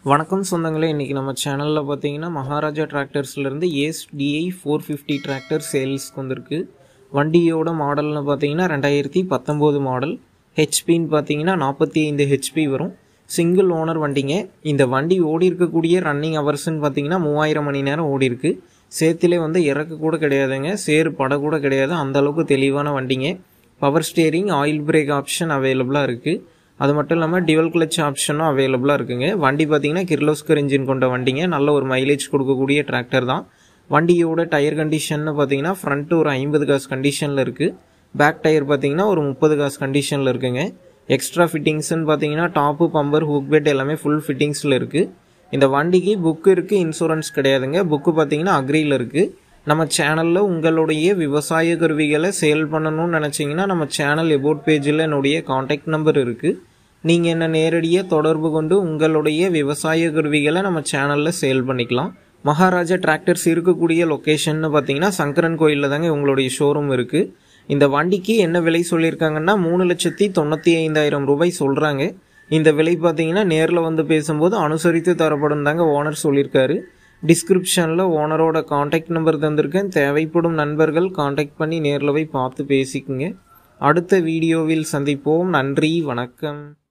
வணக்கம் சொந்தங்களே இன்றைக்கி நம்ம சேனலில் பார்த்தீங்கன்னா மகாராஜா டிராக்டர்ஸ்லேருந்து ACE DI four fifty tractor சேல்ஸ்க்கு வந்திருக்கு வண்டியோட மாடல்னு பார்த்தீங்கன்னா ரெண்டாயிரத்தி பத்தொம்போது மாடல் ஹெச்பின்னு பார்த்தீங்கன்னா நாற்பத்தி ஐந்து ஹெச்பி வரும் சிங்கிள் ஓனர் வண்டிங்க இந்த வண்டி ஓடி இருக்கக்கூடிய ரன்னிங் ஹவர்ஸ்ன்னு பார்த்தீங்கன்னா மூவாயிரம் மணி நேரம் ஓடி இருக்கு சேத்திலே வந்து இறக்கு கூட கிடையாதுங்க சேறு பட கூட கிடையாது அந்த அளவுக்கு தெளிவான வண்டிங்க power steering oil brake option அவைலபிளாக இருக்குது அது மட்டும் இல்லாமல் டிவல் கிளச் ஆப்ஷனும் அவைலபிளாக இருக்குங்க வண்டி பார்த்தீங்கன்னா கிர்லோஸ்கர் இன்ஜின் கொண்ட வண்டிங்க நல்ல ஒரு மைலேஜ் கொடுக்கக்கூடிய டிராக்டர் தான் வண்டியோட டயர் கண்டிஷன் பார்த்தீங்கன்னா ஃப்ரண்ட் ஒரு ஐம்பது காசு கண்டிஷனில் இருக்குது பேக் டயர் பார்த்தீங்கன்னா ஒரு முப்பது காசு கண்டிஷனில் இருக்குங்க எக்ஸ்ட்ரா ஃபிட்டிங்ஸ்னு பார்த்தீங்கன்னா டாப்பு பம்பர் ஹூக் பெட் எல்லாமே ஃபுல் ஃபிட்டிங்ஸில் இருக்குது இந்த வண்டிக்கு புக்கு இருக்குது இன்சூரன்ஸ் கிடையாதுங்க புக்கு பார்த்தீங்கன்னா அக்ரியில் இருக்குது நம்ம சேனலில் உங்களுடைய விவசாய கருவிகளை சேல் பண்ணணும்னு நினச்சிங்கன்னா நம்ம சேனல் எபோட் பேஜில் என்னுடைய காண்டாக்ட் நம்பர் இருக்குது நீங்கள் என்ன நேரடியாக தொடர்பு கொண்டு உங்களுடைய விவசாய கருவிகளை நம்ம சேனலில் சேல் பண்ணிக்கலாம் மகாராஜா டிராக்டர்ஸ் இருக்கக்கூடிய லொக்கேஷன்னு பார்த்தீங்கன்னா சங்கரன் கோயிலில் தாங்க உங்களுடைய ஷோரூம் இருக்குது இந்த வண்டிக்கு என்ன விலை சொல்லியிருக்காங்கன்னா மூணு லட்சத்தி தொண்ணூற்றி ஐந்தாயிரம் ரூபாய் சொல்கிறாங்க இந்த விலை பார்த்தீங்கன்னா நேரில் வந்து பேசும்போது அனுசரித்து தரப்படும் தாங்க ஓனர் சொல்லியிருக்காரு டிஸ்கிரிப்ஷனில் ஓனரோட காண்டாக்ட் நம்பர் தந்திருக்கேன் தேவைப்படும் நண்பர்கள் காண்டாக்ட் பண்ணி நேரில் போய் பார்த்து பேசிக்குங்க அடுத்த வீடியோவில் சந்திப்போம் நன்றி வணக்கம்